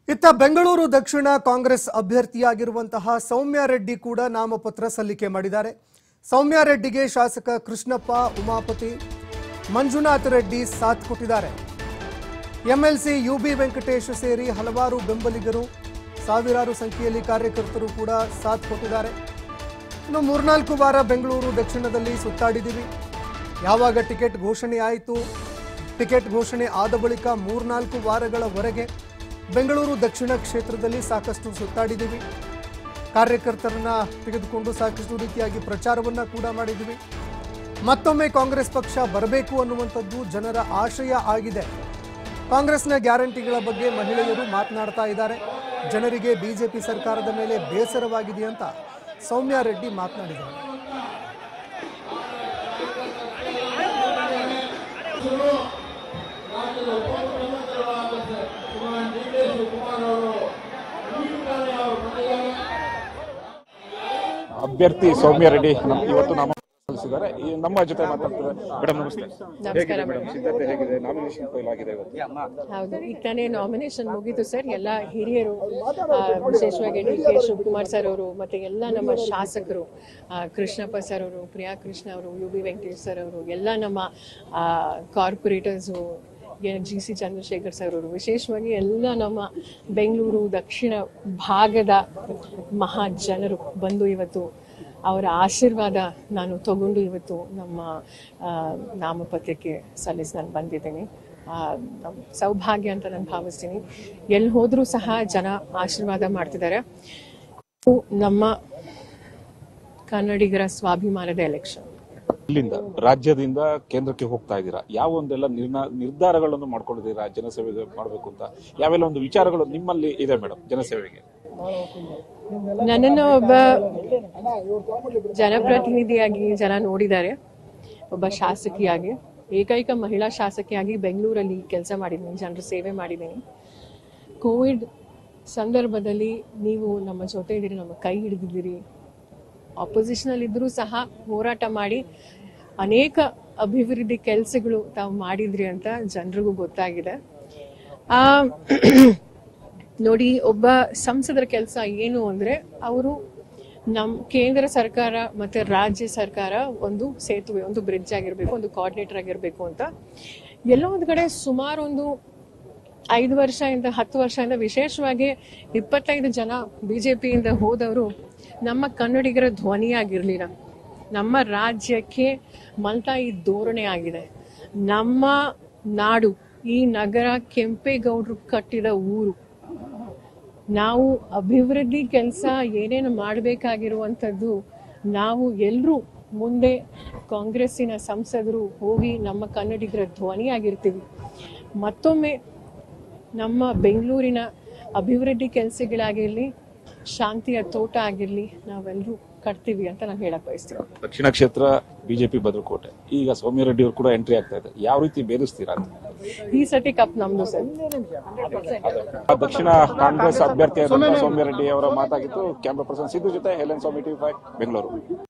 ಇತ್ತ ಬೆಂಗಳೂರು ದಕ್ಷಿಣ ಕಾಂಗ್ರೆಸ್ ಅಭ್ಯರ್ಥಿಯಾಗಿರುವಂತಹ ಸೌಮ್ಯ ರೆಡ್ಡಿ ಕೂಡ ನಾಮಪತ್ರ ಸಲ್ಲಿಕೆ ಮಾಡಿದ್ದಾರೆ ಸೌಮ್ಯ ರೆಡ್ಡಿಗೆ ಶಾಸಕ ಕೃಷ್ಣಪ್ಪ ಉಮಾಪತಿ ಮಂಜುನಾಥ್ ರೆಡ್ಡಿ ಸಾಥ್ ಕೊಟ್ಟಿದ್ದಾರೆ ಎಂಎಲ್ಸಿ ಯುಬಿ ವೆಂಕಟೇಶ್ ಸೇರಿ ಹಲವಾರು ಬೆಂಬಲಿಗರು ಸಾವಿರಾರು ಸಂಖ್ಯೆಯಲ್ಲಿ ಕಾರ್ಯಕರ್ತರು ಕೂಡ ಸಾಥ್ ಕೊಟ್ಟಿದ್ದಾರೆ ಇನ್ನು ಮೂರ್ನಾಲ್ಕು ವಾರ ಬೆಂಗಳೂರು ದಕ್ಷಿಣದಲ್ಲಿ ಸುತ್ತಾಡಿದ್ದೀವಿ ಯಾವಾಗ ಟಿಕೆಟ್ ಘೋಷಣೆ ಆಯಿತು ಟಿಕೆಟ್ ಘೋಷಣೆ ಆದ ಬಳಿಕ ಮೂರ್ನಾಲ್ಕು ವಾರಗಳವರೆಗೆ ಬೆಂಗಳೂರು ದಕ್ಷಿಣ ಕ್ಷೇತ್ರದಲ್ಲಿ ಸಾಕಷ್ಟು ಸುತ್ತಾಡಿದ್ದೀವಿ ಕಾರ್ಯಕರ್ತರನ್ನ ತೆಗೆದುಕೊಂಡು ಸಾಕಷ್ಟು ರೀತಿಯಾಗಿ ಪ್ರಚಾರವನ್ನ ಕೂಡ ಮಾಡಿದ್ದೀವಿ ಮತ್ತೊಮ್ಮೆ ಕಾಂಗ್ರೆಸ್ ಪಕ್ಷ ಬರಬೇಕು ಅನ್ನುವಂಥದ್ದು ಜನರ ಆಶಯ ಆಗಿದೆ ಕಾಂಗ್ರೆಸ್ನ ಗ್ಯಾರಂಟಿಗಳ ಬಗ್ಗೆ ಮಹಿಳೆಯರು ಮಾತನಾಡ್ತಾ ಇದ್ದಾರೆ ಜನರಿಗೆ ಬಿಜೆಪಿ ಸರ್ಕಾರದ ಮೇಲೆ ಬೇಸರವಾಗಿದೆ ಅಂತ ಸೌಮ್ಯ ರೆಡ್ಡಿ ಮಾತನಾಡಿದ್ದಾರೆ ಅಭ್ಯರ್ಥಿ ಸೌಮ್ಯ ರೆಡ್ಡಿ ನಮ್- ಇವತ್ತು ನಾಮ ಸಲ್ಲಿಸಿದ್ದಾರೆ ಈ ನಮ್ಮ ಜೊತೆ ಮಾತಾಡ್ತಾರೆ ಮೇಡಮ್ ನಮಸ್ತೆ ಹೇಗಿದೆ ಮೇಡಮ್ ಸಿದ್ಧತೆ ಹೇಗಿದೆ ನಾಮಿನೇಷನ್ ಫೈಲ್ ಆಗಿದೆ ಇವತ್ತು ಹೌದು ಈಗ ತಾನೇ ನಾಮಿನೇಷನ್ ಮುಗೀತು ಸರ್ ಎಲ್ಲ ಹಿರಿಯರು ಆ, ವಿಶೇಷವಾಗಿ ಡಿ ಕೆ ಶಿವಕುಮಾರ್ ಸರ್ ಅವರು ಮತ್ತೆ ಎಲ್ಲ ನಮ್ಮ ಶಾಸಕರು ಆ, ಕೃಷ್ಣಪ್ಪ ಸರ್ ಅವರು ಪ್ರಿಯಾ ಕೃಷ್ಣ ಅವರು ಯು ಬಿ ವೆಂಕಟೇಶ್ ಸರ್ ಅವರು ಎಲ್ಲ ನಮ್ಮ corporators G C Chandrashekhar sir ಅವರು ವಿಶೇಷವಾಗಿ ಎಲ್ಲ ನಮ್ಮ ಬೆಂಗಳೂರು ದಕ್ಷಿಣ ಭಾಗದ ಮಹಾ ಜನರು ಬಂದು ಇವತ್ತು ಅವರ ಆಶೀರ್ವಾದ ನಾನು ತಗೊಂಡು ಇವತ್ತು ನಮ್ಮ ಆ, ನಾಮಪತ್ರಕ್ಕೆ ಸಲ್ಲಿಸಿ ನಾನು ಬಂದಿದ್ದೀನಿ ಆ, ನಮ್ ಸೌಭಾಗ್ಯ ಅಂತ ನಾನು ಭಾವಿಸ್ತೀನಿ ಎಲ್ಲಿ ಹೋದ್ರೂ ಸಹ ಜನ ಆಶೀರ್ವಾದ ಮಾಡ್ತಿದ್ದಾರೆ ಇದು ನಮ್ಮ ಕನ್ನಡಿಗರ ಸ್ವಾಭಿಮಾನದ ಎಲೆಕ್ಷನ್ ಇಲ್ಲಿಂದ ರಾಜ್ಯದಿಂದ ಕೇಂದ್ರಕ್ಕೆ ಹೋಗ್ತಾ ಇದ್ದೀರಾ ಯಾವ ಒಂದೆಲ್ಲ ನಿರ್ಣ ನಿರ್ಧಾರಗಳನ್ನು ಮಾಡ್ಕೊಂಡಿದ್ದೀರಾ ಜನಸೇವೆ ಮಾಡಬೇಕು ಅಂತ ಯಾವೆಲ್ಲ ಒಂದು ವಿಚಾರಗಳು ನಿಮ್ಮಲ್ಲಿ ಇದೆ ಮೇಡಮ್ ಜನಸೇವೆಗೆ ನನ್ನನ್ನು ಒಬ್ಬ ಜನಪ್ರತಿನಿಧಿಯಾಗಿ ಜನ ನೋಡಿದ್ದಾರೆ ಒಬ್ಬ ಶಾಸಕಿಯಾಗಿ ಏಕೈಕ ಮಹಿಳಾ ಶಾಸಕಿಯಾಗಿ ಬೆಂಗಳೂರಲ್ಲಿ ಕೆಲಸ ಮಾಡಿದ್ದೀನಿ ಜನರ ಸೇವೆ ಮಾಡಿದ್ದೀನಿ ಕೋವಿಡ್ ಸಂದರ್ಭದಲ್ಲಿ ನೀವು ನಮ್ಮ ಜೊತೆ ಇದ್ದೀರಿ ನಮ್ಮ ಕೈ ಹಿಡಿದಿದ್ದೀರಿ ಆಪೋಸಿಷನಲ್ಲಿ ಇದ್ರೂ ಸಹ ಹೋರಾಟ ಮಾಡಿ ಅನೇಕ ಅಭಿವೃದ್ಧಿ ಕೆಲಸಗಳು ತಾವು ಮಾಡಿದ್ರಿ ಅಂತ ಜನರಿಗೂ ಗೊತ್ತಾಗಿದೆ ಆ ನೋಡಿ ಒಬ್ಬ ಸಂಸದರ ಕೆಲಸ ಏನು ಅಂದ್ರೆ ಅವರು ನಮ್ ಕೇಂದ್ರ ಸರ್ಕಾರ ಮತ್ತೆ ರಾಜ್ಯ ಸರ್ಕಾರ ಒಂದು ಸೇತುವೆ ಒಂದು ಬ್ರಿಡ್ಜ್ ಆಗಿರ್ಬೇಕು ಒಂದು ಕೋಆರ್ಡಿನೇಟರ್ ಆಗಿರ್ಬೇಕು ಅಂತ ಎಲ್ಲೋ ಒಂದ್ ಕಡೆ ಸುಮಾರು ಒಂದು ಐದು ವರ್ಷದಿಂದ ಹತ್ತು ವರ್ಷದಿಂದ ವಿಶೇಷವಾಗಿ ಇಪ್ಪತ್ತೈದು ಜನ ಬಿಜೆಪಿಯಿಂದ ಹೋದವರು ನಮ್ಮ ಕನ್ನಡಿಗರ ಧ್ವನಿಯಾಗಿರ್ಲಿಲ್ಲ ನಮ್ಮ ರಾಜ್ಯಕ್ಕೆ ಮಲ್ತಾಯಿ ಧೋರಣೆ ಆಗಿದೆ ನಮ್ಮ ನಾಡು ಈ ನಗರ ಕೆಂಪೇಗೌಡರು ಕಟ್ಟಿದ ಊರು ನಾವು ಅಭಿವೃದ್ಧಿ ಕೆಲಸ ಏನೇನು ಮಾಡಬೇಕಾಗಿರುವಂಥದ್ದು ನಾವು ಎಲ್ಲರೂ ಮುಂದೆ ಕಾಂಗ್ರೆಸ್ಸಿನ ಸಂಸದರು ಹೋಗಿ ನಮ್ಮ ಕನ್ನಡಿಗರ ಧ್ವನಿಯಾಗಿರ್ತೀವಿ ಮತ್ತೊಮ್ಮೆ ನಮ್ಮ ಬೆಂಗಳೂರಿನ ಅಭಿವೃದ್ಧಿ ಕೆಲಸಗಳಾಗಿರಲಿ ಶಾಂತಿಯ ತೋಟ ಆಗಿರಲಿ ನಾವೆಲ್ಲರೂ ಕಟ್ತೀವಿ ಅಂತ ನಾನು ಹೇಳಕ್ ಬಯಸ್ತೀನಿ ದಕ್ಷಿಣ ಕ್ಷೇತ್ರ ಬಿಜೆಪಿ ಭದ್ರಕೋಟೆ ಈಗ ಸೌಮ್ಯ ರೆಡ್ಡಿ ಅವರು ಕೂಡ ಎಂಟ್ರಿ ಆಗ್ತಾ ಇದೆ ಯಾವ ರೀತಿ ಬೇರಿಸ್ತೀರಾ ಅಂತ ಈ ಸತಿ ಕಪ್ ನಮ್ದು ಸರ್ ಆ ದಕ್ಷಿಣ ಕಾಂಗ್ರೆಸ್ ಅಭ್ಯರ್ಥಿ ಸೌಮ್ಯ ರೆಡ್ಡಿ ಅವರ ಮಾತಾಗಿತ್ತು ಕ್ಯಾಮ್ರಾ ಪರ್ಸನ್ ಸಿದ್ದು ಜೊತೆ Helen Swamy TV five Bengaluru